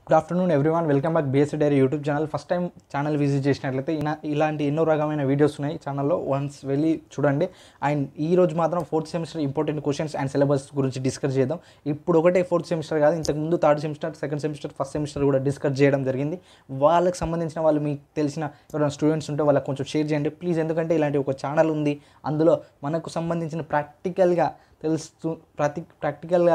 good afternoon everyone welcome back BSc dairy YouTube channel first time channel visit చేసినట్లయితే ఇలా ఇలాంటి ఎన్నో రకమైన వీడియోస్ ఉన్నాయి ఛానల్లో వన్స్ వెళ్ళి చూడండి అండ్ ఈ రోజు మాత్రం fourth semester important questions and syllabus గురించి డిస్కస్ చేద్దాం ఇప్పుడు ఒకటే ఫోర్త్ సెమిస్టర్ కాదు ఇంతకుముందు third semester second semester first semester కూడా డిస్కస్ చేయడం జరిగింది వాళ్ళకి సంబంధించిన వాళ్ళు మీకు తెలిసిన ఎవరైనా స్టూడెంట్స్ ఉంటే వాళ్ళకి కొంచెం షేర్ చేయండి ప్లీజ్ ఎందుకంటే ఇలాంటి ఒక ఛానల్ ఉంది అందులో మనకు సంబంధించిన ప్రాక్టికల్గా తెలుస్తూ ప్రతి ప్రాక్టికల్గా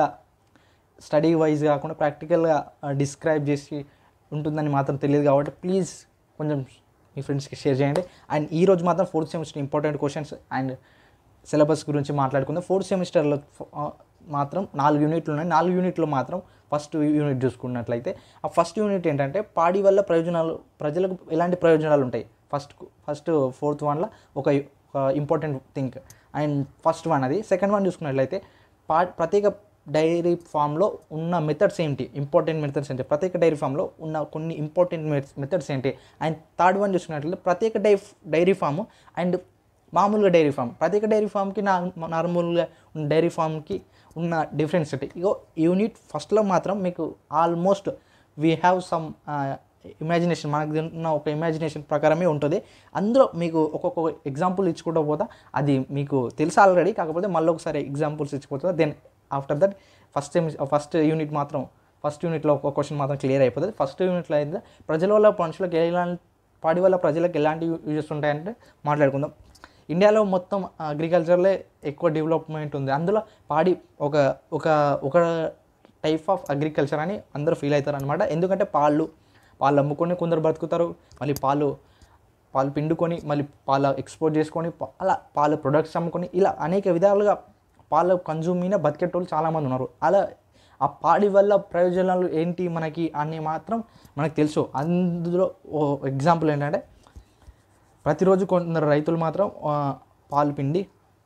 స్టడీ వైజ్ కాకుండా ప్రాక్టికల్గా డిస్క్రైబ్ చేసి ఉంటుందని మాత్రం తెలియదు కాబట్టి ప్లీజ్ కొంచెం మీ ఫ్రెండ్స్కి షేర్ చేయండి అండ్ ఈ రోజు మాత్రం fourth semester important questions and syllabus గురించి మాట్లాడుకుందాం ఫోర్త్ సెమిస్టర్లో మాత్రం నాలుగు యూనిట్లు ఉన్నాయి నాలుగు యూనిట్లో మాత్రం ఫస్ట్ యూనిట్ చూసుకున్నట్లయితే ఆ ఫస్ట్ యూనిట్ ఏంటంటే పాడి వల్ల ప్రయోజనాలు ప్రజలకు ఎలాంటి ప్రయోజనాలు ఉంటాయి ఫస్ట్ ఫస్ట్ ఫోర్త్ వన్లో ఒక important think and first one అది సెకండ్ వన్ చూసుకున్నట్లయితే పా ప్రత్యేక డైరీ ఫామ్లో ఉన్న మెథడ్స్ ఏంటి ఇంపార్టెంట్ మెథడ్స్ ఏంటి ప్రత్యేక డైరీ ఫామ్లో ఉన్న కొన్ని ఇంపార్టెంట్ మెథడ్స్ ఏంటి అండ్ థర్డ్ వన్ చూసుకున్నట్లయితే ప్రత్యేక డై డైరీ ఫామ్ అండ్ మామూలుగా డైరీ ఫామ్ ప్రత్యేక డైరీ ఫామ్కి నా నార్మల్గా ఉన్న డైరీ ఫామ్కి ఉన్న డిఫరెన్స్ ఏంటి ఇగో యూనిట్ ఫస్ట్లో మాత్రం మీకు almost we have some imagination మనకు ఉన్న ఒక ఇమాజినేషన్ ప్రకారమే ఉంటుంది అందులో మీకు ఒక్కొక్క ఎగ్జాంపుల్ ఇచ్చుకుంటూ పోతా అది మీకు తెలుసు ఆల్రెడీ కాకపోతే మళ్ళీ ఒకసారి ఎగ్జాంపుల్స్ ఇచ్చిపోతుంది then after that first semi first unit మాత్రం ఫస్ట్ యూనిట్లో ఒక క్వశ్చన్ మాత్రం క్లియర్ అయిపోతుంది ఫస్ట్ యూనిట్లో అయితే ప్రజల వల్ల మనుషులకు ఎలాంటి పాడి వల్ల ప్రజలకు ఎలాంటి యూజెస్ ఉంటాయంటే మాట్లాడుకుందాం ఇండియాలో మొత్తం అగ్రికల్చర్లే ఎక్కువ డెవలప్మెంట్ ఉంది అందులో పాడి ఒక ఒక ఒక టైప్ ఆఫ్ అగ్రికల్చర్ అని అందరూ ఫీల్ అవుతారు అనమాట ఎందుకంటే పాలు పాలు అమ్ముకొని కొందరు బతుకుతారు మళ్ళీ పాలు పాలు పిండుకొని మళ్ళీ పాలు ఎక్స్పోర్ట్ చేసుకొని అలా పాల ప్రొడక్ట్స్ అమ్ముకొని ఇలా అనేక విధాలుగా పాల కన్జ్యూమ్ మీద బతికేటోళ్ళు చాలామంది ఉన్నారు అలా ఆ పాడి వల్ల ప్రయోజనాలు ఏంటి మనకి అని మాత్రం మనకు తెలుసు అందులో ఓ ఎగ్జాంపుల్ ఏంటంటే ప్రతిరోజు కొందరు రైతులు మాత్రం పాలు పిండి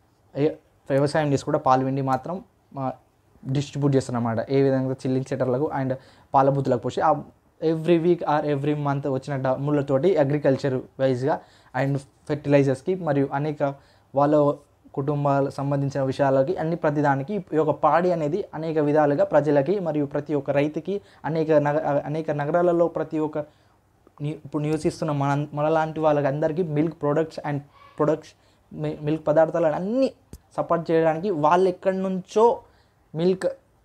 వ్యవసాయం చేసి కూడా పాలు పిండి మాత్రం డిస్ట్రిబ్యూట్ చేస్తారన్నమాట ఏ విధంగా చిల్లింగ్ సెటర్లకు అండ్ పాల బుద్ధులకు పోసి ఆ every week or every month వచ్చిన డమ్ములతోటి అగ్రికల్చర్ వైజ్గా అండ్ ఫెర్టిలైజర్స్కి మరియు అనేక వాళ్ళ కుటుంబాల సంబంధించిన విషయాలకి అన్ని ప్రతిదానికి ఈ యొక్క పాడి అనేది అనేక విధాలుగా ప్రజలకి మరియు ప్రతి ఒక్క రైతుకి అనేక నగ అనేక నగరాలలో ప్రతి ఒక్క ఇప్పుడు నివసిస్తున్న మన మనలాంటి వాళ్ళకి అందరికీ milk products and products milk పదార్థాలు అన్నీ సపోర్ట్ చేయడానికి వాళ్ళు ఎక్కడి నుంచో మిల్క్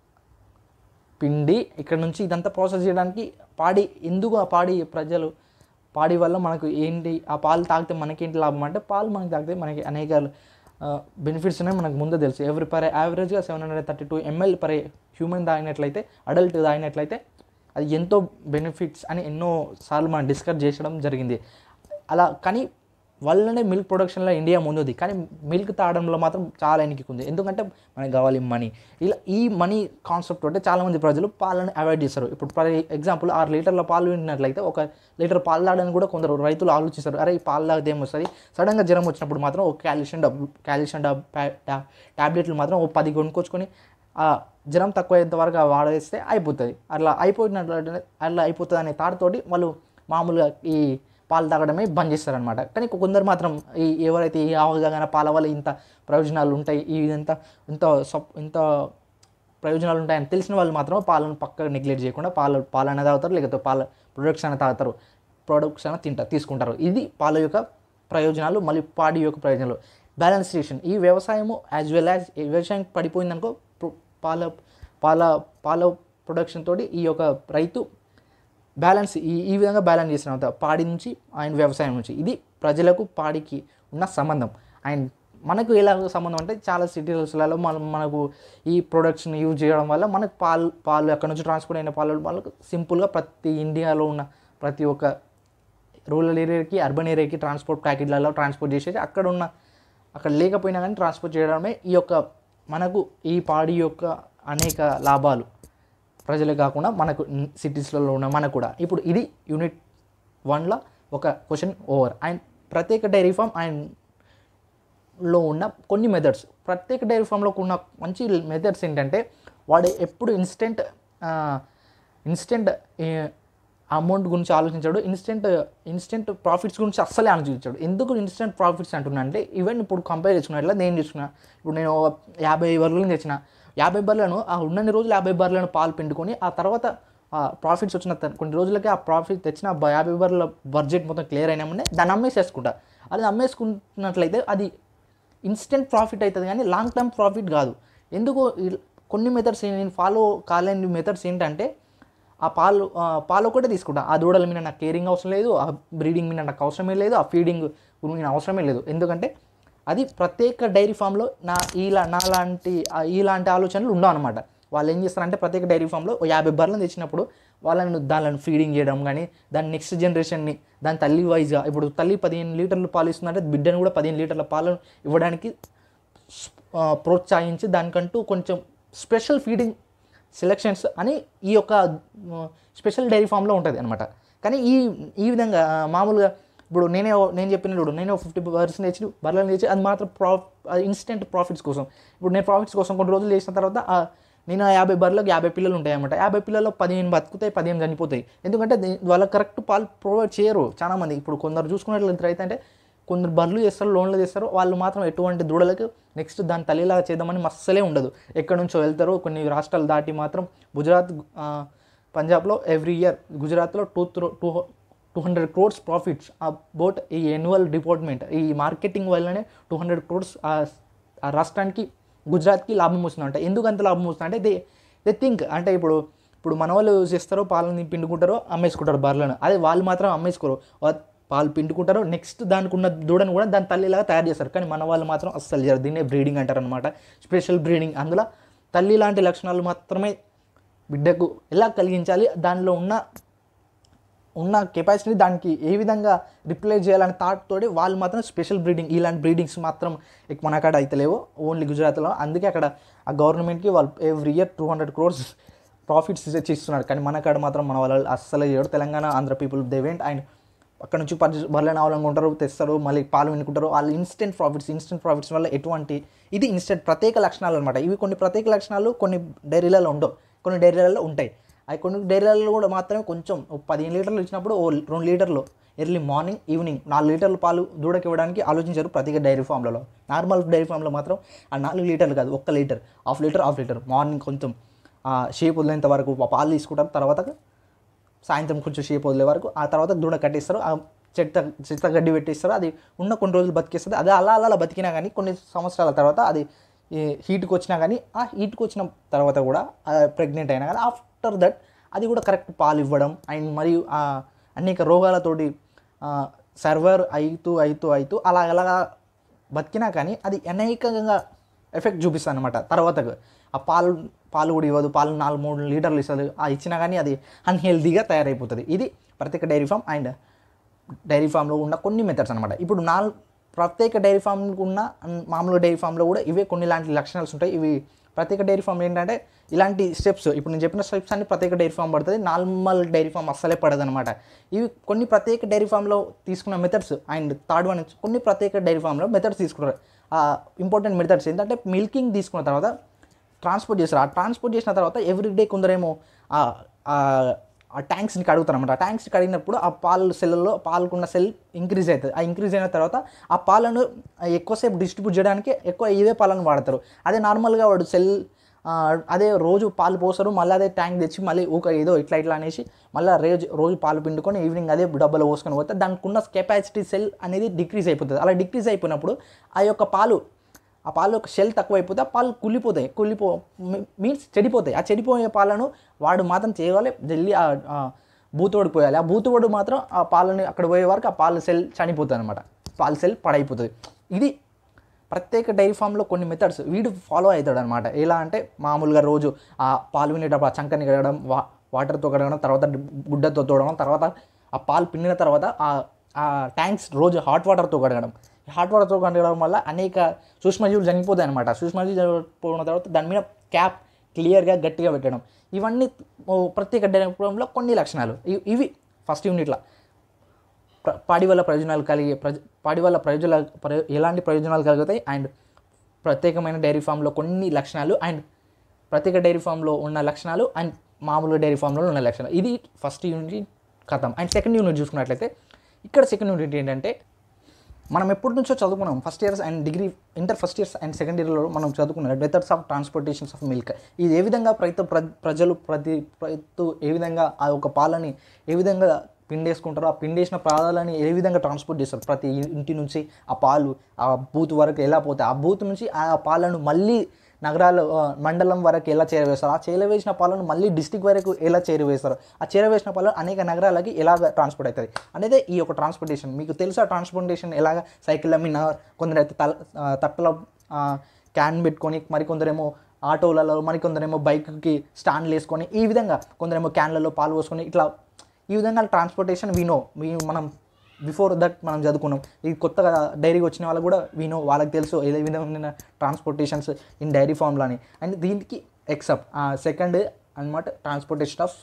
పిండి ఇక్కడ నుంచి ఇదంతా ప్రాసెస్ చేయడానికి పాడి ఎందుకు ఆ పాడి ప్రజలు పాడి వల్ల మనకు ఏంటి ఆ పాలు తాగితే మనకేంటి లాభం అంటే పాలు మనకి తాగితే మనకి అనేక బెనిఫిట్స్ ఉన్నాయి మనకు ముందే తెలుసు ఎవరి పర్ యావరేజ్గా seven hundred thirty two ML per human తాగినట్లయితే అడల్ట్ తాగినట్లయితే అది ఎంతో బెనిఫిట్స్ అని ఎన్నో సార్లు మనం డిస్కస్ చేసడం జరిగింది అలా కానీ వల్లనే మిల్క్ ప్రొడక్షన్లో ఇండియా ముందుంది కానీ మిల్క్ తాగడంలో మాత్రం చాలా ఎన్నికుంది ఎందుకంటే మనకి కావాలి మనీ ఇలా ఈ మనీ కాన్సెప్ట్ తోటే చాలామంది ప్రజలు పాలను అవాయిడ్ చేస్తారు ఇప్పుడు ఫర్ ఎగ్జాంపుల్ ఆరు లీటర్ల పాలు వింటున్నట్లయితే ఒక లీటర్ పాలు తాగడానికి కూడా కొందరు రైతులు ఆలోచిస్తారు అరే ఈ పాలు తాగితే ఏమొస్తుంది సడన్గా జ్వరం వచ్చినప్పుడు మాత్రం ఒక కాల్షియం డబ్బు కాల్షియం డబ్ ట్యాబ్లెట్లు మాత్రం ఒక పది కొనుక్కొచ్చుకొని ఆ జ్వరం తక్కువయ్యేంత వరకు వాడేస్తే అయిపోతుంది అట్లా అయిపోయినట్లు అట్లా అయిపోతుంది అనే తాడుతోటి వాళ్ళు మామూలుగా ఈ పాలు తాగడమే బంద్ చేస్తారనమాట కానీ కొందరు మాత్రం ఈ ఎవరైతే ఈ అవగాహన పాల వల్ల ఇంత ప్రయోజనాలు ఉంటాయి ఈ ఇంత ఇంత సప్ ఇంత ప్రయోజనాలు ఉంటాయని తెలిసిన వాళ్ళు మాత్రం పాలను పక్కగా నెగ్లెక్ట్ చేయకుండా పాలు పాలన తాగుతారు లేకపోతే పాల ప్రొడక్ట్స్ అయినా తాగుతారు ప్రొడక్ట్స్ అయినా తింటారు తీసుకుంటారు ఇది పాల యొక్క ప్రయోజనాలు మళ్ళీ పాడి యొక్క ప్రయోజనాలు బ్యాలెన్సేషన్ ఈ వ్యవసాయము యాజ్ వెల్ యాజ్ వ్యవసాయం పడిపోయిందనుకో పాల పాల పాల ప్రొడక్షన్ తోటి ఈ యొక్క రైతు బ్యాలెన్స్ ఈ ఈ విధంగా బ్యాలెన్స్ చేసిన పాడి నుంచి అండ్ వ్యవసాయం నుంచి ఇది ప్రజలకు పాడికి ఉన్న సంబంధం అండ్ మనకు ఎలా సంబంధం అంటే చాలా సిటీస్లలో మనం మనకు ఈ ప్రొడక్ట్స్ని యూజ్ చేయడం వల్ల మనకు పాలు పాలు అక్కడ నుంచి ట్రాన్స్పోర్ట్ అయిన పాలు వాళ్ళకు సింపుల్గా ప్రతి ఇండియాలో ఉన్న ప్రతి ఒక్క రూరల్ ఏరియాకి అర్బన్ ఏరియాకి ట్రాన్స్పోర్ట్ ప్యాకెట్లలో ట్రాన్స్పోర్ట్ చేసేసి అక్కడ ఉన్న అక్కడ లేకపోయినా కానీ ట్రాన్స్పోర్ట్ చేయడమే ఈ యొక్క మనకు ఈ పాడి యొక్క అనేక లాభాలు ప్రజలే కాకుండా మనకు సిటీస్లలో ఉన్న మనకు కూడా ఇప్పుడు ఇది యూనిట్ వన్లో ఒక క్వశ్చన్ ఓవర్ అండ్ ప్రత్యేక డైరీ ఫామ్ అండ్ లో ఉన్న కొన్ని మెథడ్స్ ప్రత్యేక డైరీ ఫామ్లో ఉన్న మంచి మెథడ్స్ ఏంటంటే వాడు ఎప్పుడు ఇన్స్టెంట్ ఇన్స్టెంట్ అమౌంట్ గురించి ఆలోచించాడు ఇన్స్టెంట్ ఇన్స్టెంట్ ప్రాఫిట్స్ గురించి అస్సలే ఆలోచించాడు ఎందుకు ఇన్స్టెంట్ ప్రాఫిట్స్ అంటున్నా అంటే ఈవెన్ ఇప్పుడు కంపేర్ చేసుకున్నట్లా నేను చూసుకున్నా ఇప్పుడు నేను యాభై బర్రెలను తెచ్చిన యాభై బర్రెలను ఆ ఉన్నన్ని రోజులు యాభై బర్రెలను పాలు పిండుకొని ఆ తర్వాత ప్రాఫిట్స్ వచ్చిన త- కొన్ని రోజులకి ఆ ప్రాఫిట్ తెచ్చిన ఆ యాభై బర్ల బడ్జెట్ మొత్తం క్లియర్ అయినామనే దాన్ని అమ్మేసేసుకుంటా అది అమ్మేసుకున్నట్లయితే అది ఇన్స్టెంట్ ప్రాఫిట్ అవుతుంది కానీ లాంగ్ టర్మ్ ప్రాఫిట్ కాదు ఎందుకు ఇల్- కొన్ని మెథడ్స్ నేను ఫాలో కాలేని మెథడ్స్ ఏంటంటే ఆ పాలు ఆ పాలు ఒకటే తీసుకుంటా ఆ దూడల మీద నాకు కేరింగ్ అవసరం లేదు ఆ బ్రీడింగ్ మీద నాకు అవసరమే లేదు ఆ ఫీడింగ్ మీద అవసరమే లేదు ఎందుకంటే అది ప్రత్యేక డైరీ ఫామ్లో నా ఇలా నాలాంటి ఆ ఇలాంటి ఆలోచనలు ఉండవు అనమాట వాళ్ళు ఏం చేస్తారంటే ప్రత్యేక డైరీ ఫామ్లో ఓ యాభై బర్రెలను తెచ్చినప్పుడు వాళ్ళని దానిని ఫీడింగ్ చేయడం కానీ దాని నెక్స్ట్ జనరేషన్ని దాని తల్లి వైజ్గా ఇప్పుడు తల్లి పదిహేను లీటర్లు పాలు ఇస్తుందంటే బిడ్డను కూడా పదిహేను లీటర్ల పాలు ఇవ్వడానికి ఆ, ప్రోత్సహించి దానికంటూ కొంచెం స్పెషల్ ఫీడింగ్ సెలెక్షన్స్ అని ఈ యొక్క స్పెషల్ డైరీ ఫామ్లో ఉంటుంది అనమాట కానీ ఈ ఈ విధంగా ఆ, మామూలుగా ఇప్పుడు నేనే ఓ- నేను చెప్పిన చూడు నేను ఫిఫ్టీ పర్సెంట్ తెచ్చి బర్రెలను తెచ్చి అది మాత్రం ప్రా ఇన్స్టెంట్ ప్రాఫిట్స్ కోసం ఇప్పుడు నేను ప్రాఫిట్స్ కోసం కొన్ని రోజులు చేసిన తర్వాత ఆ నేను ఆ యాభై బర్రెలకు యాభై పిల్లలు ఉంటాయి అన్నమాట యాభై పిల్లల్లో పదిహేను బతుకుతాయి పదిహేను చనిపోతాయి ఎందుకంటే దీ- వాళ్ళకి కరెక్ట్ పాలు ప్రొవైడ్ చేయరు చాలా మంది ఇప్పుడు కొందరు చూసుకున్నట్లయితే అయితే అంటే కొందరు బర్రెలు చేస్తారు లోన్లు చేస్తారు వాళ్ళు మాత్రం ఎటువంటి దూడలకు నెక్స్ట్ దాని తల్లిలాగా చేద్దామని మస్సలే ఉండదు ఎక్కడి నుంచో వెళ్తారు కొన్ని రాష్ట్రాలు దాటి మాత్రం గుజరాత్ ఆ, పంజాబ్లో ఎవ్రీ ఇయర్ గుజరాత్లో two two two hundred crores profits about ఈ ఎన్యువల్ డిపార్ట్మెంట్ ఈ మార్కెటింగ్ వల్లనే టూ హండ్రెడ్ క్రోర్స్ ఆ రాష్ట్రానికి గుజరాత్కి లాభం వస్తుందంట ఎందుకు అంత లాభం వస్తుందంటే దే దే థింక్ అంటే ఇప్పుడు ఇప్పుడు మన వాళ్ళు చేస్తారో పాలని పిండుకుంటారో అమ్మేసుకుంటారు బర్రెలను అదే వాళ్ళు మాత్రం అమ్మేసుకోరు వా- పాలు పిండుకుంటారు నెక్స్ట్ దానికి ఉన్న దూడను కూడా దాని తల్లిలాగా తయారు చేస్తారు కానీ మన వాళ్ళు మాత్రం అస్సలు చేయరు దీన్నే బ్రీడింగ్ అంటారు అనమాట స్పెషల్ బ్రీడింగ్ అందులో తల్లి లాంటి లక్షణాలు మాత్రమే బిడ్డకు ఎలా కలిగించాలి దానిలో ఉన్న ఉన్న కెపాసిటీని దానికి ఏ విధంగా రిప్లై చేయాలనే థాట్ తోటి వాళ్ళు మాత్రం స్పెషల్ బ్రీడింగ్ ఇలాంటి బ్రీడింగ్స్ మాత్రం ఎక్కువ మన కాడ అయితే లేవు ఓన్లీ గుజరాత్లో అందుకే అక్కడ ఆ గవర్నమెంట్కి వాళ్ళు every year two hundred crores profits తెచ్చి ఇస్తున్నారు కానీ మన కాడ మాత్రం మన వాళ్ళు అస్సలు చేయడు Telangana Andhra people they went and అక్కడ నుంచి పర్చే బర్రెలను అవలంకుంటారు తెస్తారు మళ్ళీ పాలు వినుకుంటారు వాళ్ళు ఇన్స్టెంట్ ప్రాఫిట్స్ ఇన్స్టెంట్ ప్రాఫిట్స్ వల్ల ఎటువంటి ఇది ఇన్స్టెంట్ ప్రత్యేక లక్షణాలు అనమాట ఇవి కొన్ని ప్రత్యేక లక్షణాలు కొన్ని డైరీలలో ఉండవు కొన్ని డైరీలలో ఉంటాయి అవి కొన్ని డైరీలలో కూడా మాత్రమే కొంచెం ఓ పదిహేను లీటర్లు ఇచ్చినప్పుడు ఓ రెండు లీటర్లు ఎర్లీ మార్నింగ్ ఈవినింగ్ నాలుగు లీటర్ల పాలు దూడకి ఇవ్వడానికి ఆలోచించారు ప్రత్యేక డైరీ ఫామ్లలో నార్మల్ డైరీ ఫామ్లో మాత్రం ఆ నాలుగు లీటర్లు కాదు ఒక్క litre half litre half litre morning కొంచెం షేప్ వదిలేంత వరకు పాలు తీసుకుంటారు తర్వాత సాయంత్రం కొంచెం షేప్ వదిలే వరకు ఆ తర్వాత దూడ కట్టేస్తారు ఆ చెత్త చెత్త గడ్డి పెట్టేస్తారు అది ఉన్న కొన్ని రోజులు బతికేస్తుంది అది అలా అలా అలా బతికినా కానీ కొన్ని సంవత్సరాల తర్వాత అది ఈ హీట్కి వచ్చినా కానీ ఆ హీట్కి వచ్చిన తర్వాత కూడా ప్రెగ్నెంట్ అయినా కానీ ఆఫ్టర్ దట్ అది కూడా కరెక్ట్ పాలు ఇవ్వడం అండ్ మరియు ఆ అనేక రోగాలతోటి సర్వర్ అవుతూ అవుతూ అవుతూ అలా అలాగా బతికినా కానీ అది అనేకంగా ఎఫెక్ట్ చూపిస్తుంది అనమాట తర్వాతకు ఆ పాలు పాలు కూడా ఇవ్వదు పాలు నాలుగు మూడు లీటర్లు ఇస్తుంది ఆ ఇచ్చినా కానీ అది అన్హెల్దీగా తయారైపోతుంది ఇది ప్రత్యేక డైరీ ఫామ్ అండ్ డైరీ ఫామ్లో ఉన్న కొన్ని మెథడ్స్ అనమాట ఇప్పుడు నాలుగు ప్రత్యేక డైరీ ఫామ్కి ఉన్న అన్- మామూలు డైరీ ఫామ్లో కూడా ఇవే కొన్ని ఇలాంటి లక్షణాలు ఉంటాయి ఇవి ప్రత్యేక డైరీ ఫామ్ ఏంటంటే ఇలాంటి స్టెప్స్ ఇప్పుడు నేను చెప్పిన స్టెప్స్ అన్ని ప్రత్యేక డైరీ ఫామ్ పడుతుంది నార్మల్ డైరీ ఫామ్ అస్సలే పడదు అనమాట ఇవి కొన్ని ప్రత్యేక డైరీ ఫామ్లో తీసుకున్న మెథడ్స్ అండ్ థర్డ్ వన్ కొన్ని ప్రత్యేక డైరీ ఫామ్లో మెథడ్స్ తీసుకున్నారు ఇంపార్టెంట్ మెథడ్స్ ఏంటంటే మిల్కింగ్ తీసుకున్న తర్వాత ట్రాన్స్పోర్ట్ చేస్తారు ఆ ట్రాన్స్పోర్ట్ చేసిన తర్వాత ఎవ్రీ డే కొందరేమో ఆ- ఆ ఆ ట్యాంక్స్ని కడుగుతారు అనమాట ఆ ట్యాంక్స్ని కడిగినప్పుడు ఆ పాలు సెల్లో పాలకున్న సెల్ ఇంక్రీజ్ అవుతుంది ఆ ఇంక్రీజ్ అయిన తర్వాత ఆ పాలను ఎక్కువసేపు డిస్ట్రిబ్యూట్ చేయడానికి ఎక్కువ ఇవే పాలను వాడతారు అదే నార్మల్గా వాడు సెల్ ఆ, అదే రోజు పాలు పోస్తారు మళ్ళీ అదే ట్యాంక్ తెచ్చి మళ్ళీ ఊక ఏదో ఇట్లా ఇట్లా అనేసి మళ్ళీ రోజు రోజు పాలు పిండుకొని ఈవినింగ్ అదే డబ్బాలో పోసుకొని పోతే దానికి ఉన్న కెపాసిటీ సెల్ అనేది డిక్రీజ్ అయిపోతుంది అలా డిక్రీజ్ అయిపోయినప్పుడు ఆ యొక్క పాలు ఆ పాలు యొక్క షెల్ తక్కువ అయిపోతే ఆ పాలు కుళ్ళిపోతాయి కుళ్ళిపో మీన్స్ చెడిపోతాయి ఆ చెడిపోయే పాలను వాడు మాత్రం చేయాలి జల్లి ఆ ఆ బూతువడు పోయాలి ఆ బూతువడు మాత్రం ఆ పాలని అక్కడ పోయే వరకు ఆ పాల సెల్ చనిపోతుంది అనమాట పాల సెల్ పడైపోతుంది ఇది ప్రత్యేక డైరీ ఫామ్లో కొన్ని మెథడ్స్ వీడు ఫాలో అవుతాడు అనమాట ఎలా అంటే మామూలుగా రోజు ఆ పాలు వినేటప్పుడు ఆ చంకని కడగడం వా వాటర్తో కడగడం తర్వాత గుడ్డతో తోడడం తర్వాత ఆ పాలు పిండిన తర్వాత ఆ ఆ ట్యాంక్స్ రోజు హాట్ వాటర్తో కడగడం హాట్ వాటర్తో కడగడం వల్ల అనేక సూక్ష్మజీవులు చనిపోతాయి అనమాట సూక్ష్మజీవులు చనిపోయిన తర్వాత దాని మీద క్యాప్ క్లియర్గా గట్టిగా పెట్టడం ఇవన్నీ ఓ ప్రత్యేక డైరీ ఫామ్లో కొన్ని లక్షణాలు ఇవి- ఇవి ఫస్ట్ యూనిట్లో ప్ర- పాడి వల్ల ప్రయోజనాలు కలిగే ప్రజ పాడి వల్ల ప్రయోజనాలు ప్రయో ఎలాంటి ప్రయోజనాలు కలుగుతాయి అండ్ ప్రత్యేకమైన డైరీ ఫామ్లో కొన్ని లక్షణాలు అండ్ ప్రత్యేక డైరీ ఫామ్లో ఉన్న లక్షణాలు అండ్ మామూలు డైరీ ఫామ్లో ఉన్న లక్షణాలు ఇది ఫస్ట్ యూనిట్ కథం అండ్ సెకండ్ యూనిట్ చూసుకున్నట్లయితే ఇక్కడ సెకండ్ యూనిట్ ఏంటంటే మనం ఎప్పటి నుంచో చదువుకున్నాం first years and degree inter first years and second ఇయర్లో మనం చదువుకున్నాం methods of transportations of milk ఇది ఏ విధంగా ప్రతి ప్ర- ప్రజలు ప్రతి రైతు ఏ విధంగా ఆ ఒక పాలని ఏ విధంగా పిండేసుకుంటారో ఆ పిండేసిన పాలని ఏ విధంగా ట్రాన్స్పోర్ట్ చేస్తారు ప్రతి ఇంటి నుంచి ఆ పాలు ఆ బూత్ వరకు ఎలా పోతాయి ఆ బూత్ నుంచి ఆ పాలను మళ్ళీ నగరాలు ఆ, మండలం వరకు ఎలా చేరవేస్తారు ఆ చేరవేసిన పాలను మళ్ళీ డిస్టిక్ వరకు ఎలా చేరవేస్తారు ఆ చేరవేసిన పాలను అనేక నగరాలకి ఎలాగ ట్రాన్స్పోర్ట్ అవుతుంది అనేది ఈ యొక్క ట్రాన్స్పోర్టేషన్ మీకు తెలుసా ట్రాన్స్పోర్టేషన్ ఎలాగ సైకిళ్ళ మీద కొందరు అయితే తల ఆ, తట్టలో ఆ, క్యాన్ పెట్టుకొని మరికొందరేమో ఆటోలలో మరికొందరేమో బైక్కి స్టాండ్లు వేసుకొని ఈ విధంగా కొందరేమో క్యాన్లలో పాలు పోసుకొని ఇట్లా ఈ విధంగా ట్రాన్స్పోర్టేషన్ వినో మీ మనం బిఫోర్ దట్ మనం చదువుకున్నాం ఇది కొత్తగా డైరీకి వచ్చిన వాళ్ళకి కూడా వినో వాళ్ళకి తెలుసు ఏ విధమైన ట్రాన్స్పోర్టేషన్స్ ఇన్ డైరీ ఫామ్లని అండ్ దీనికి ఎక్సెప్ట్ సెకండ్ అన్నమాట ట్రాన్స్పోర్టేషన్ ఆఫ్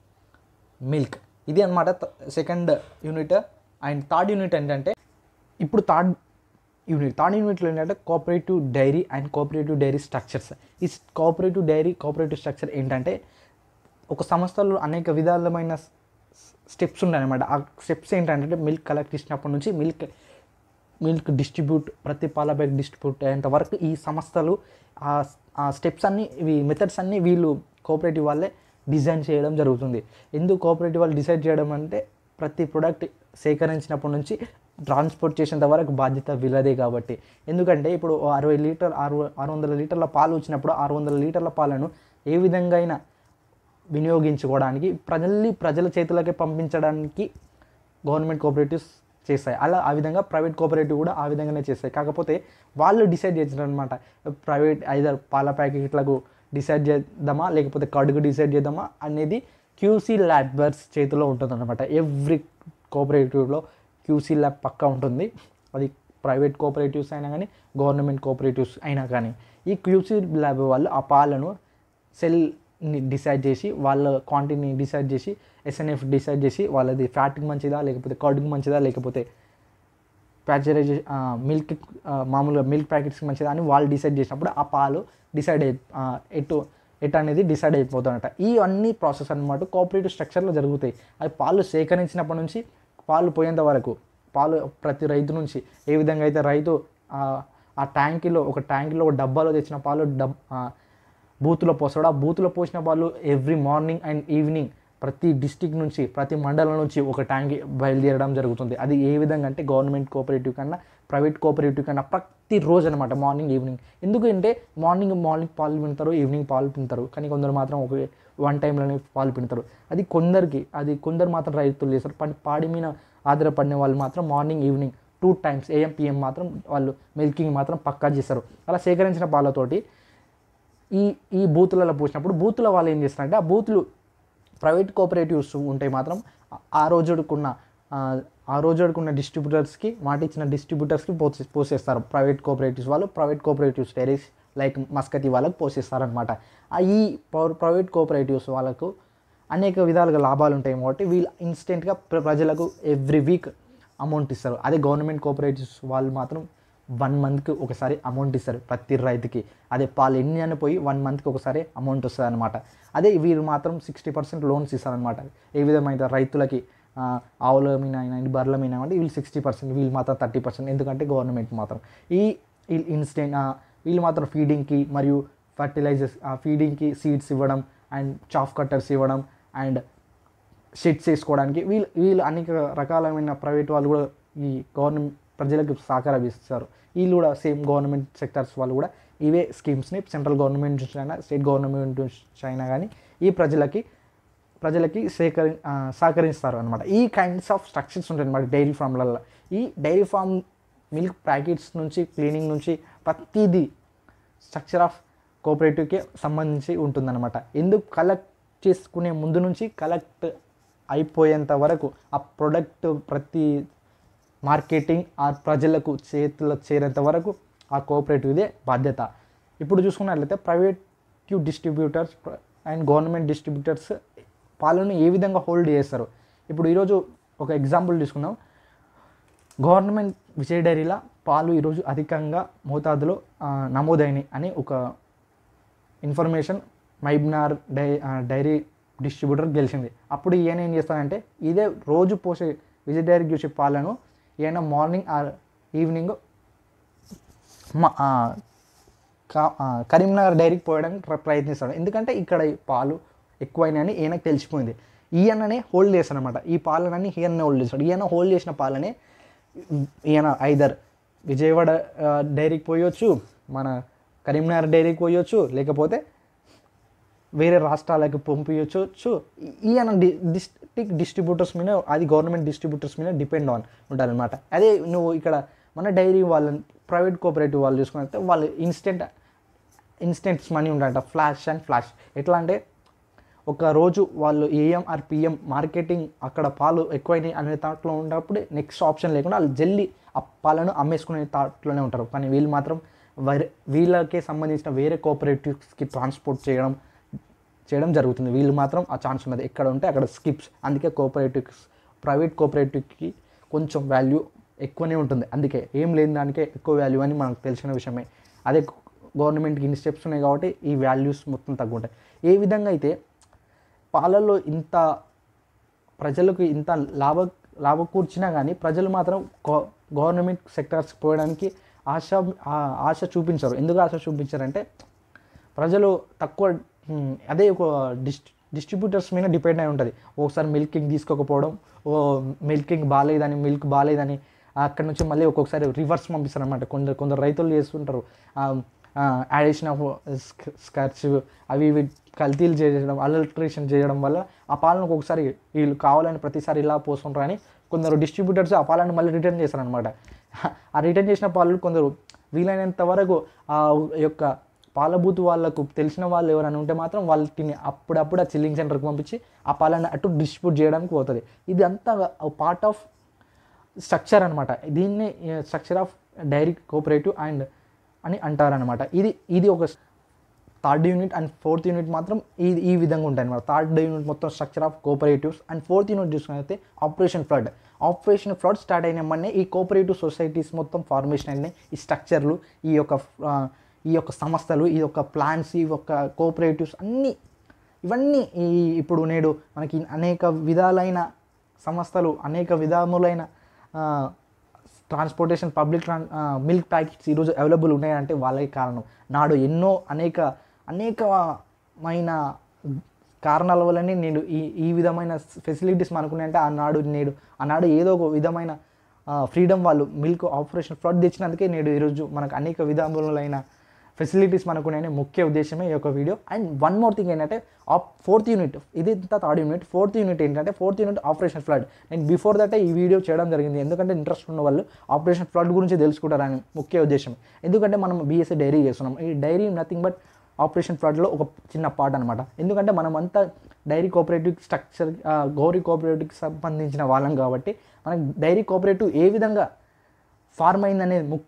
మిల్క్ ఇది అనమాట second unit and third unit ఏంటంటే ఇప్పుడు థర్డ్ యూనిట్ థర్డ్ యూనిట్లో ఏంటంటే cooperative dairy and cooperative dairy structures ఈ కోఆపరేటివ్ డైరీ కోఆపరేటివ్ స్ట్రక్చర్ ఏంటంటే ఒక సంస్థలో అనేక విధాలమైన స్టెప్స్ ఉన్నాయన్నమాట ఆ స్టెప్స్ ఏంటంటే మిల్క్ కలెక్ట్ చేసినప్పటి నుంచి మిల్క్ మిల్క్ డిస్ట్రిబ్యూట్ ప్రతి పాల బ్యాగ్ డిస్ట్రిబ్యూట్ అయ్యేంత వరకు ఈ సంస్థలు ఆ ఆ స్టెప్స్ అన్ని ఇవి మెథడ్స్ అన్ని వీళ్ళు కోఆపరేటివ్ వాళ్ళే డిజైన్ చేయడం జరుగుతుంది ఎందుకు కోఆపరేటివ్ వాళ్ళు డిసైడ్ చేయడం అంటే ప్రతి ప్రోడక్ట్ సేకరించినప్పటి నుంచి ట్రాన్స్పోర్ట్ చేసేంత వరకు బాధ్యత వీళ్ళదే కాబట్టి ఎందుకంటే ఇప్పుడు ఓ అరవై లీటర్ ఆరు ఆరు వందల లీటర్ల పాలు వచ్చినప్పుడు ఆరు వందల లీటర్ల పాలను ఏ విధంగా అయినా వినియోగించుకోవడానికి ప్రజల్ని ప్రజల చేతులకే పంపించడానికి గవర్నమెంట్ కోఆపరేటివ్స్ చేస్తాయి అలా ఆ విధంగా ప్రైవేట్ కోఆపరేటివ్ కూడా ఆ విధంగానే చేస్తాయి కాకపోతే వాళ్ళు డిసైడ్ చేస్తారు అనమాట ప్రైవేట్ ఐదర్ పాల ప్యాకెట్లకు డిసైడ్ చేద్దామా లేకపోతే కడుగు డిసైడ్ చేద్దామా అనేది క్యూసీ ల్యాబర్స్ చేతిలో ఉంటుంది అనమాట ఎవ్రీ కోఆపరేటివ్లో క్యూసీ ల్యాబ్ పక్కా ఉంటుంది అది ప్రైవేట్ కోఆపరేటివ్స్ అయినా కానీ గవర్నమెంట్ కోఆపరేటివ్స్ అయినా కానీ ఈ క్యూసీ ల్యాబ్ వాళ్ళు ఆ పాలను సెల్ని డిసైడ్ చేసి వాళ్ళ క్వాంటిటీని డిసైడ్ చేసి ఎస్ఎన్ఎఫ్ డిసైడ్ చేసి వాళ్ళది ఫ్యాట్కి మంచిదా లేకపోతే కర్డ్కి మంచిదా లేకపోతే ప్యాచరైజ్ మిల్క్ మామూలుగా మిల్క్ ప్యాకెట్స్కి మంచిదా అని వాళ్ళు డిసైడ్ చేసినప్పుడు ఆ పాలు డిసైడ్ అయి ఆ, ఎటు ఎటు అనేది డిసైడ్ అయిపోతుందట ఈ అన్ని ప్రాసెస్ అనమాట కోఆపరేటివ్ స్ట్రక్చర్లో జరుగుతాయి అది పాలు సేకరించినప్పటి నుంచి పాలు పోయేంత వరకు పాలు ప్రతి రైతు నుంచి ఏ విధంగా అయితే రైతు ఆ, ఆ ట్యాంకీలో ఒక ట్యాంకీలో ఒక డబ్బాలో తెచ్చిన పాలు డబ్ ఆ, బూత్లో పోస్తాడు ఆ బూత్లో పోసిన పాలు ఎవ్రీ మార్నింగ్ అండ్ ఈవినింగ్ ప్రతి డిస్టిక్ నుంచి ప్రతి మండలం నుంచి ఒక ట్యాంక్ బయలుదేరడం జరుగుతుంది అది ఏ విధంగా అంటే గవర్నమెంట్ కోఆపరేటివ్ కన్నా ప్రైవేట్ కోఆపరేటివ్ కన్నా ప్రతి రోజు అనమాట మార్నింగ్ ఈవినింగ్ ఎందుకంటే మార్నింగ్ మార్నింగ్ పాలు పిండుతారు ఈవినింగ్ పాలు పిండుతారు కానీ కొందరు మాత్రం ఒక వన్ టైంలోనే పాలు పిండుతారు అది కొందరికి అది కొందరు మాత్రం రైతులు చేస్తారు పని పాడి మీద ఆధారపడిన వాళ్ళు మాత్రం morning evening two times AM PM మాత్రం వాళ్ళు మిల్కింగ్ మాత్రం పక్కా చేస్తారు అలా సేకరించిన పాలతోటి ఈ ఈ బూతులలో పోసినప్పుడు బూతుల వాళ్ళు ఏం చేస్తారంటే ఆ బూతులు ప్రైవేట్ కోఆపరేటివ్స్ ఉంటాయి మాత్రం ఆ- ఆ రోజుకున్న ఆ, ఆ రోజుకున్న డిస్ట్రిబ్యూటర్స్కి మాట ఇచ్చిన డిస్ట్రిబ్యూటర్స్కి పోసే పోసేస్తారు ప్రైవేట్ కోఆపరేటివ్స్ వాళ్ళు private cooperatives dairies like Mascati వాళ్ళకి పోసేస్తారనమాట ఈ పౌర్ ప్రైవేట్ కోఆపరేటివ్స్ వాళ్ళకు అనేక విధాలుగా లాభాలు ఉంటాయి కాబట్టి వీళ్ళు ఇన్స్టెంట్గా ప్ర- ప్రజలకు ఎవ్రీ వీక్ అమౌంట్ ఇస్తారు అదే గవర్నమెంట్ కోఆపరేటివ్స్ వాళ్ళు మాత్రం వన్ మంత్కి ఒకసారి అమౌంట్ ఇస్తారు ప్రతి రైతుకి అదే పాలు ఎన్ని అని పోయి వన్ మంత్కి ఒకసారి అమౌంట్ వస్తుంది అనమాట అదే వీళ్ళు మాత్రం సిక్స్టీ పర్సెంట్ లోన్స్ ఇస్తారనమాట ఏ విధమైన రైతులకి ఆ, ఆవుల మీద అయినా బర్రెల మీద అంటే వీళ్ళు సిక్స్టీ పర్సెంట్ వీళ్ళు మాత్రం థర్టీ పర్సెంట్ ఎందుకంటే గవర్నమెంట్ మాత్రం ఈ ఇన్స్టెంట్ వీళ్ళు మాత్రం ఫీడింగ్కి మరియు ఫర్టిలైజర్స్ ఫీడింగ్కి సీడ్స్ ఇవ్వడం అండ్ చాఫ్ కట్టర్స్ ఇవ్వడం అండ్ షెడ్స్ వేసుకోవడానికి వీళ్ళు వీళ్ళు అనేక రకాలమైన ప్రైవేట్ వాళ్ళు కూడా ఈ గవర్నమెంట్ ప్రజలకు సహకారం ఇస్తారు వీళ్ళు కూడా సేమ్ గవర్నమెంట్ సెక్టర్స్ వాళ్ళు కూడా ఇవే స్కీమ్స్ని సెంట్రల్ గవర్నమెంట్ నుంచి అయినా స్టేట్ గవర్నమెంట్ నుంచి అయినా కానీ ఈ ప్రజలకి ప్రజలకి సేకరి ఆ, సహకరిస్తారు అనమాట ఈ కైండ్స్ ఆఫ్ స్ట్రక్చర్స్ ఉంటాయి అనమాట డైరీ ఫామ్లలో ఈ డైరీ ఫామ్ మిల్క్ ప్యాకెట్స్ నుంచి క్లీనింగ్ నుంచి ప్రతిదీ స్ట్రక్చర్ ఆఫ్ కోఆపరేటివ్కి సంబంధించి ఉంటుందన్నమాట ఎందుకు కలెక్ట్ చేసుకునే ముందు నుంచి కలెక్ట్ అయిపోయేంత వరకు ఆ ప్రోడక్ట్ ప్రతి మార్కెటింగ్ ఆ ప్రజలకు చేతుల్లో చేరేంత వరకు ఆ కోఆపరేటివ్దే బాధ్యత ఇప్పుడు చూసుకున్నట్లయితే private distributors and government distributors పాలను ఏ విధంగా హోల్డ్ చేస్తారు ఇప్పుడు ఈరోజు ఒక ఎగ్జాంపుల్ తీసుకుందాం గవర్నమెంట్ విజయ డైరీలా పాలు ఈరోజు అధికంగా మోతాదులో ఆ, నమోదైనాయి అని ఒక ఇన్ఫర్మేషన్ మైబ్నార్ డై ఆ, డైరీ డిస్ట్రిబ్యూటర్ గెలిచింది అప్పుడు ఈయన ఏం చేస్తాడంటే ఇదే రోజు పోసే విజయ డైరీ చూసే పాలను ఈయన మార్నింగ్ ఆర్ ఈవినింగ్ మా ఆ, కా- ఆ, కరీంనగర్ డైరీకి పోయడానికి ట్ర- ప్రయత్నిస్తాడు ఎందుకంటే ఇక్కడ ఈ పాలు ఎక్కువైనాయని ఈయనకు తెలిసిపోయింది ఈయననే హోల్డ్ చేస్తాడు అనమాట ఈ పాలనని ఈయననే హోల్డ్ చేస్తాడు ఈయన హోల్డ్ చేసిన పాలనే ఈయన ఐదర్ విజయవాడ ఆ, డైరీకి పోయొచ్చు మన కరీంనగర్ డైరీకి పోయొచ్చు లేకపోతే వేరే రాష్ట్రాలకు పంపించవచ్చు ఈయన డి డిస్ట్రిక్ట్ డిస్ట్రిబ్యూటర్స్ మీద అది గవర్నమెంట్ డిస్ట్రిబ్యూటర్స్ మీద డిపెండ్ ఆన్ ఉంటారనమాట అదే నువ్వు ఇక్కడ మన డైరీ వాళ్ళని ప్రైవేట్ కోఆపరేటివ్ వాళ్ళు చూసుకుంటే వాళ్ళు ఇన్స్టెంట్ ఇన్స్టెంట్స్ మనీ ఉంటాయంట ఫ్లాష్ అండ్ ఫ్లాష్ ఎట్లా అంటే ఒక రోజు వాళ్ళు ఏఎం ఆర్ పిఎం మార్కెటింగ్ అక్కడ పాలు ఎక్కువైనాయి అనే థాట్లో ఉన్నప్పుడు నెక్స్ట్ ఆప్షన్ లేకుండా వాళ్ళు జల్దీ ఆ పాలను అమ్మేసుకునే థాట్లోనే ఉంటారు కానీ వీళ్ళు మాత్రం వేరే వీళ్ళకే సంబంధించిన వేరే కోఆపరేటివ్స్కి ట్రాన్స్పోర్ట్ చేయడం చేయడం జరుగుతుంది వీళ్ళు మాత్రం ఆ ఛాన్స్ ఉన్నది ఎక్కడ ఉంటే అక్కడ స్కిప్స్ అందుకే కోఆపరేటివ్స్ ప్రైవేట్ కోఆపరేటివ్కి కొంచెం వాల్యూ ఎక్కువనే ఉంటుంది అందుకే ఏం లేని దానికే ఎక్కువ వాల్యూ అని మనకు తెలిసిన విషయమే అదే గవర్నమెంట్కి ఇన్ని స్టెప్స్ ఉన్నాయి కాబట్టి ఈ వాల్యూస్ మొత్తం తగ్గుంటాయి ఏ విధంగా అయితే పాలల్లో ఇంత ప్రజలకు ఇంత లాభ లాభ కూర్చినా కానీ ప్రజలు మాత్రం గవ- గవర్నమెంట్ సెక్టార్స్కి పోవడానికి ఆశ ఆ- ఆశ చూపించరు ఎందుకు ఆశ చూపించారంటే ప్రజలు తక్కువ హ్మ్, అదే ఒక డిస్ డిస్ట్రిబ్యూటర్స్ మీద డిపెండ్ అయి ఉంటుంది ఒకసారి మిల్కింగ్ తీసుకోకపోవడం ఓ మిల్కింగ్ బాగాలేదని మిల్క్ బాగాలేదని అక్కడ నుంచి మళ్ళీ ఒక్కొక్కసారి రివర్స్ పంపిస్తారు అనమాట కొందరు కొందరు రైతులు చేస్తుంటారు యాడిషన్ ఆఫ్ స్కర్చ్ అవి ఇవి కల్తీలు చేయడం అలల్ట్రేషన్ చేయడం వల్ల ఆ పాలను ఒక్కొక్కసారి వీళ్ళు కావాలని ప్రతిసారి ఇలా పోస్తుంటారు అని కొందరు డిస్ట్రిబ్యూటర్స్ ఆ పాలను మళ్ళీ రిటర్న్ చేస్తారనమాట ఆ రిటర్న్ చేసిన పాలు కొందరు వీలైనంత వరకు ఆ యొక్క పాలబూత్ వాళ్ళకు తెలిసిన వాళ్ళు ఎవరైనా ఉంటే మాత్రం వాళ్ళని అప్పుడప్పుడు ఆ చిల్లింగ్ సెంటర్కి పంపించి ఆ పాలను అటు డిస్ట్రిబ్యూట్ చేయడానికి పోతుంది ఇది అంతా పార్ట్ ఆఫ్ స్ట్రక్చర్ అనమాట దీన్ని structure of dairy cooperative and అని అంటారనమాట ఇది ఇది ఒక third unit and fourth unit మాత్రం ఈ ఈ విధంగా ఉంటాయి అనమాట థర్డ్ యూనిట్ మొత్తం structure of cooperatives and fourth unit చూసుకున్నైతే operation flood operation flood start అయిన మొన్నే ఈ కోఆపరేటివ్ సొసైటీస్ మొత్తం ఫార్మేషన్ అయినాయి ఈ స్ట్రక్చర్లు ఈ యొక్క ఆ, ఈ యొక్క సంస్థలు ఈ యొక్క ప్లాన్స్ ఈ యొక్క కోఆపరేటివ్స్ అన్నీ ఇవన్నీ ఈ ఇప్పుడు నేడు మనకి అనేక విధాలైన సంస్థలు అనేక విధములైన ఆ, ట్రాన్స్పోర్టేషన్ పబ్లిక్ ట్రాన్ మిల్క్ ప్యాకెట్స్ ఈరోజు అవైలబుల్ ఉన్నాయంటే వాళ్ళకి కారణం నాడు ఎన్నో అనేక అనేకమైన కారణాల వల్లనే నేను ఈ ఈ విధమైన ఫెసిలిటీస్ మనకున్నాయి అంటే ఆనాడు నేడు ఆనాడు ఏదో ఒక విధమైన ఫ్రీడమ్ వాళ్ళు మిల్క్ ఆపరేషన్ ఫ్లడ్ తెచ్చినందుకే నేడు ఈరోజు మనకు అనేక విధములైన ఫెసిలిటీస్ మనకున్నాయని ముఖ్య ఉద్దేశమే ఈ యొక్క video and one more thing ఏంటంటే ఆప్ ఫోర్త్ యూనిట్ ఇది ఇంత థర్డ్ యూనిట్ ఫోర్త్ యూనిట్ ఏంటంటే ఫోర్త్ యూనిట్ ఆపరేషన్ ఫ్లడ్ నేను బిఫోర్ దట్ ఈ వీడియో చేయడం జరిగింది ఎందుకంటే ఇంట్రెస్ట్ ఉన్న వాళ్ళు ఆపరేషన్ ఫ్లడ్ గురించి తెలుసుకుంటారని ముఖ్య ఉద్దేశం ఎందుకంటే మనం బీఎస్సీ డైరీ చేస్తున్నాం ఈ డైరీ నథింగ్ బట్ ఆపరేషన్ ఫ్లడ్లో ఒక చిన్న పార్ట్ అనమాట ఎందుకంటే మనం అంతా డైరీ కోఆపరేటివ్ స్ట్రక్చర్ గౌరీ కోఆపరేటివ్కి సంబంధించిన వాళ్ళం కాబట్టి మనకి డైరీ కోఆపరేటివ్ ఏ విధంగా ఫార్మ్ అయిందనేది ముఖ్య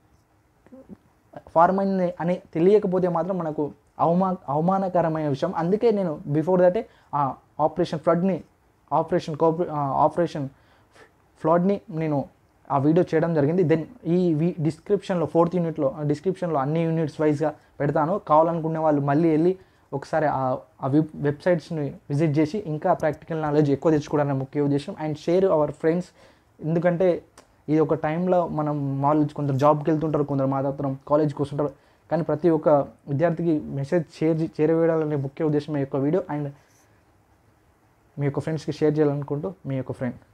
ఫార్మ్ అయింది అని తెలియకపోతే మాత్రం మనకు అవమా అవమానకరమైన విషయం అందుకే నేను బిఫోర్ దటే ఆ ఆపరేషన్ ఫ్లడ్ని ఆపరేషన్ కోఆపరే ఆపరేషన్ ఫ్లడ్ని నేను ఆ వీడియో చేయడం జరిగింది దెన్ ఈ వి డిస్క్రిప్షన్లో ఫోర్త్ యూనిట్లో డిస్క్రిప్షన్లో అన్ని యూనిట్స్ వైజ్గా పెడతాను కావాలనుకునే వాళ్ళు మళ్ళీ వెళ్ళి ఒకసారి ఆ ఆ వెబ్ వెబ్సైట్స్ని విజిట్ చేసి ఇంకా ప్రాక్టికల్ నాలెడ్జ్ ఎక్కువ తెచ్చుకోవడానికి ముఖ్య ఉద్దేశం అండ్ షేర్ అవర్ ఫ్రెండ్స్ ఎందుకంటే ఇది ఒక టైంలో మనం వాళ్ళు కొందరు జాబ్కి వెళ్తుంటారు కొందరు మాత్రం కాలేజ్కి వస్తుంటారు కానీ ప్రతి ఒక్క విద్యార్థికి మెసేజ్ షేర్ చేరవేయాలనే ముఖ్య ఉద్దేశం ఈ యొక్క వీడియో అండ్ మీ యొక్క ఫ్రెండ్స్కి షేర్ చేయాలనుకుంటూ మీ యొక్క ఫ్రెండ్